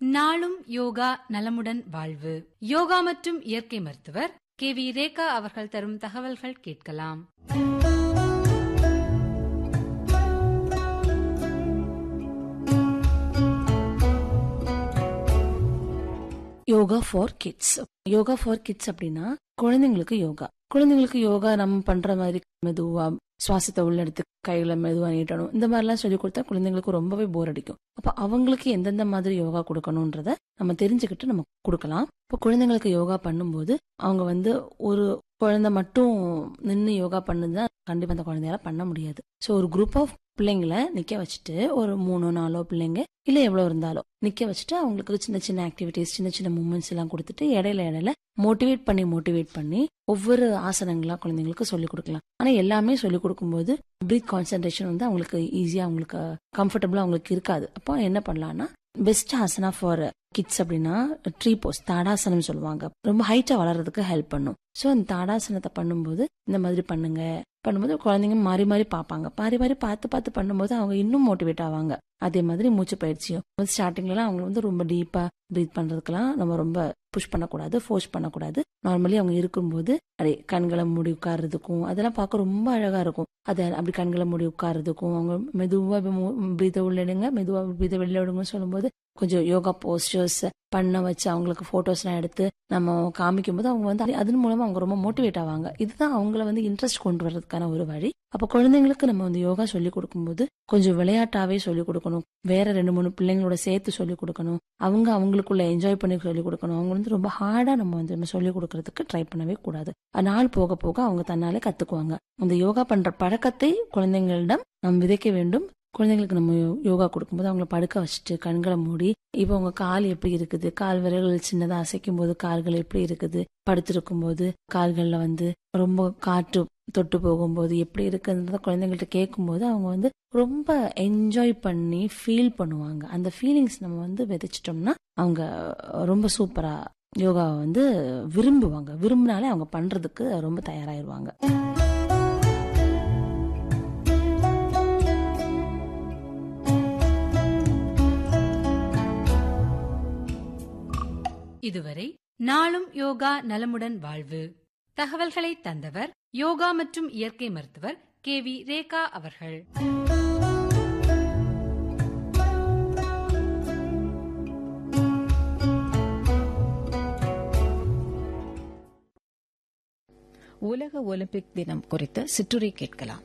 நாளும் யோகா நலமுடன் வாழ்வு யோகா மற்றும் இயற்கை மருத்துவர் கே வி ரேகா அவர்கள் தரும் தகவல்கள் கேட்கலாம் yoga for kids yoga for kids அப்படின்னா குழந்தைங்களுக்கு யோகா குழந்தைங்களுக்கு யோகா நம்ம பண்ற மாதிரி மெதுவா சுவாசத்தை உள்ளெடுத்து கையில மெதுவா நீட்டணும் இந்த மாதிரிலாம் சொல்லி கொடுத்தா குழந்தைங்களுக்கு ரொம்பவே போர் அடிக்கும் அப்ப அவங்களுக்கு எந்தெந்த மாதிரி யோகா கொடுக்கணும்ன்றத நம்ம தெரிஞ்சுக்கிட்டு நம்ம கொடுக்கலாம் இப்போ குழந்தைங்களுக்கு யோகா பண்ணும்போது அவங்க வந்து ஒரு குழந்தை மட்டும் நின்று யோகா பண்ணுதுன்னா கண்டிப்பா அந்த குழந்தையால பண்ண முடியாது ஸோ ஒரு குரூப் ஆஃப் பிள்ளைங்களை நிக்க வச்சுட்டு ஒரு மூணோ நாலோ பிள்ளைங்க இல்ல எவ்வளவு இருந்தாலும் நிக்க வச்சுட்டு அவங்களுக்கு சின்ன சின்ன ஆக்டிவிட்டிஸ் சின்ன சின்ன மூமெண்ட்ஸ் எல்லாம் கொடுத்துட்டு இடையில இடையில மோட்டிவேட் பண்ணி மோட்டிவேட் பண்ணி ஒவ்வொரு ஆசனங்களா குழந்தைங்களுக்கு சொல்லி கொடுக்கலாம் ஆனா எல்லாமே சொல்லி கொடுக்கும்போது பிரீத் கான்சென்ட்ரேஷன் வந்து அவங்களுக்கு ஈஸியா அவங்களுக்கு கம்ஃபர்டபுளா அவங்களுக்கு இருக்காது அப்போ என்ன பண்ணலாம்னா பெஸ்ட் ஆசனா ஃபார் கிட்ஸ் அப்படின்னா ட்ரீ போஸ் தாடாசனம் சொல்லுவாங்க ரொம்ப ஹைட்டா வளர்றதுக்கு ஹெல்ப் பண்ணும் ஸோ அந்த தாடாசனத்தை பண்ணும்போது இந்த மாதிரி பண்ணுங்க பண்ணும்போது குழந்தைங்க மாறி மாறி பார்ப்பாங்க மாறி மாறி பார்த்து பார்த்து பண்ணும்போது அவங்க இன்னும் மோட்டிவேட் ஆவாங்க அதே மாதிரி மூச்சு பயிற்சியும் ஸ்டார்டிங்லாம் அவங்க வந்து ரொம்ப டீப்பா ப்ரீத் பண்றதுக்கெல்லாம் நம்ம ரொம்ப புஷ் பண்ணக்கூடாது ஃபோர்ஸ் பண்ணக்கூடாது நார்மலி அவங்க இருக்கும்போது அப்படியே கண்களை மூடி உட்கார்றதுக்கும் அதெல்லாம் பார்க்க ரொம்ப அழகா இருக்கும் அதை அப்படி கண்களை மூடி உட்கார்றதுக்கும் அவங்க மெதுவா பிரீத்தை உள்ளிடுங்க மெதுவா பிரீத்தை வெளியில விடுங்கன்னு சொல்லும்போது கொஞ்சம் யோகா போஸ்டர்ஸ் பண்ண வச்சு அவங்களுக்கு போட்டோஸ்லாம் எடுத்து நம்ம காமிக்கும் போது அவங்க வந்து அதன் மூலமா அவங்க ரொம்ப மோட்டிவேட் ஆவாங்க இதுதான் அவங்கள வந்து இன்ட்ரெஸ்ட் கொண்டு வர்றதுக்கான ஒரு வழி அப்ப குழந்தைங்களுக்கு நம்ம வந்து யோகா சொல்லி கொடுக்கும்போது கொஞ்சம் விளையாட்டாவே சொல்லி கொடுக்கணும் வேற ரெண்டு மூணு பிள்ளைங்களோட சேர்த்து சொல்லி கொடுக்கணும் அவங்க அவங்களுக்குள்ள என்ஜாய் பண்ணி சொல்லி கொடுக்கணும் அவங்க வந்து ரொம்ப ஹார்டா நம்ம வந்து நம்ம சொல்லி கொடுக்கறதுக்கு ட்ரை பண்ணவே கூடாது நாள் போக போக அவங்க தன்னாலே கத்துக்குவாங்க அந்த யோகா பண்ற பழக்கத்தை குழந்தைங்களிடம் நாம் விதைக்க வேண்டும் குழந்தைங்களுக்கு நம்ம யோகா கொடுக்கும்போது அவங்கள படுக்க வச்சுட்டு கண்களை மூடி இப்போ உங்க கால் எப்படி இருக்குது கால் விரல்கள் சின்னதா அசைக்கும் போது கால்கள் எப்படி இருக்குது படுத்திருக்கும் போது கால்கள்ல வந்து ரொம்ப காற்று தொட்டு போகும்போது எப்படி இருக்குன்றத குழந்தைங்கள்ட்ட கேட்கும்போது அவங்க வந்து ரொம்ப என்ஜாய் பண்ணி ஃபீல் பண்ணுவாங்க அந்த ஃபீலிங்ஸ் நம்ம வந்து விதைச்சிட்டோம்னா அவங்க ரொம்ப சூப்பரா யோகாவை வந்து விரும்புவாங்க விரும்பினாலே அவங்க பண்றதுக்கு ரொம்ப தயாராயிருவாங்க இதுவரை நாளும் யோகா நலமுடன் வாழ்வு தகவல்களை தந்தவர் யோகா மற்றும் இயற்கை மருத்துவர் கே வி ரேகா அவர்கள் உலக ஒலிம்பிக் தினம் குறித்து சிற்றுரை கேட்கலாம்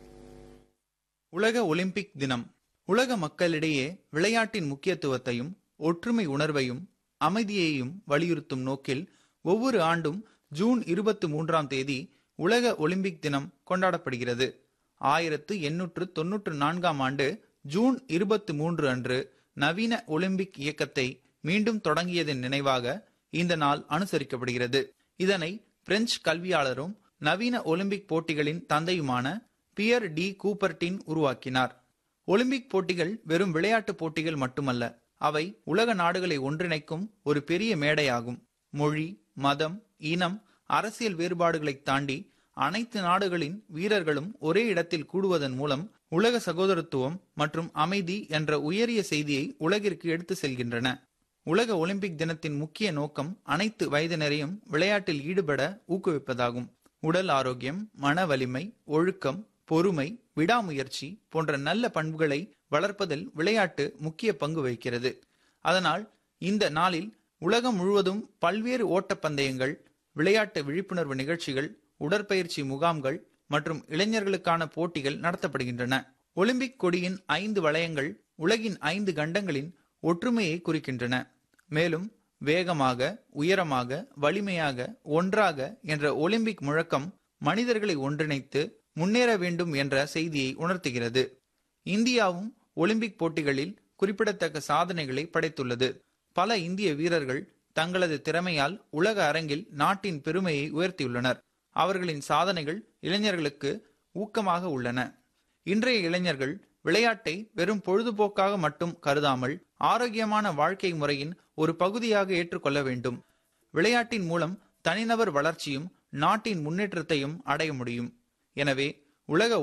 உலக ஒலிம்பிக் தினம் உலக மக்களிடையே விளையாட்டின் முக்கியத்துவத்தையும் ஒற்றுமை உணர்வையும் அமைதியையும் வலியுறுத்தும் நோக்கில் ஒவ்வொரு ஆண்டும் ஜூன் இருபத்தி மூன்றாம் தேதி உலக ஒலிம்பிக் தினம் கொண்டாடப்படுகிறது ஆயிரத்து எண்ணூற்று தொன்னூற்று நான்காம் ஆண்டு ஜூன் இருபத்தி மூன்று அன்று நவீன ஒலிம்பிக் இயக்கத்தை மீண்டும் தொடங்கியதன் நினைவாக இந்த நாள் அனுசரிக்கப்படுகிறது இதனை பிரெஞ்சு கல்வியாளரும் நவீன ஒலிம்பிக் போட்டிகளின் தந்தையுமான பியர் டி கூப்பர்டின் உருவாக்கினார் ஒலிம்பிக் போட்டிகள் வெறும் விளையாட்டு போட்டிகள் மட்டுமல்ல அவை உலக நாடுகளை ஒன்றிணைக்கும் ஒரு பெரிய மேடையாகும் மொழி மதம் இனம் அரசியல் வேறுபாடுகளை தாண்டி அனைத்து நாடுகளின் வீரர்களும் ஒரே இடத்தில் கூடுவதன் மூலம் உலக சகோதரத்துவம் மற்றும் அமைதி என்ற உயரிய செய்தியை உலகிற்கு எடுத்து செல்கின்றன உலக ஒலிம்பிக் தினத்தின் முக்கிய நோக்கம் அனைத்து வயதினரையும் விளையாட்டில் ஈடுபட ஊக்குவிப்பதாகும் உடல் ஆரோக்கியம் மன வலிமை ஒழுக்கம் பொறுமை விடாமுயற்சி போன்ற நல்ல பண்புகளை வளர்ப்பதில் விளையாட்டு முக்கிய பங்கு வகிக்கிறது அதனால் இந்த நாளில் உலகம் முழுவதும் பல்வேறு ஓட்டப்பந்தயங்கள் விளையாட்டு விழிப்புணர்வு நிகழ்ச்சிகள் உடற்பயிற்சி முகாம்கள் மற்றும் இளைஞர்களுக்கான போட்டிகள் நடத்தப்படுகின்றன ஒலிம்பிக் கொடியின் ஐந்து வளையங்கள் உலகின் ஐந்து கண்டங்களின் ஒற்றுமையை குறிக்கின்றன மேலும் வேகமாக உயரமாக வலிமையாக ஒன்றாக என்ற ஒலிம்பிக் முழக்கம் மனிதர்களை ஒன்றிணைத்து முன்னேற வேண்டும் என்ற செய்தியை உணர்த்துகிறது இந்தியாவும் ஒலிம்பிக் போட்டிகளில் குறிப்பிடத்தக்க சாதனைகளை படைத்துள்ளது பல இந்திய வீரர்கள் தங்களது திறமையால் உலக அரங்கில் நாட்டின் பெருமையை உயர்த்தியுள்ளனர் அவர்களின் சாதனைகள் இளைஞர்களுக்கு ஊக்கமாக உள்ளன இன்றைய இளைஞர்கள் விளையாட்டை வெறும் பொழுதுபோக்காக மட்டும் கருதாமல் ஆரோக்கியமான வாழ்க்கை முறையின் ஒரு பகுதியாக ஏற்றுக்கொள்ள வேண்டும் விளையாட்டின் மூலம் தனிநபர் வளர்ச்சியும் நாட்டின் முன்னேற்றத்தையும் அடைய முடியும் எனவே உலக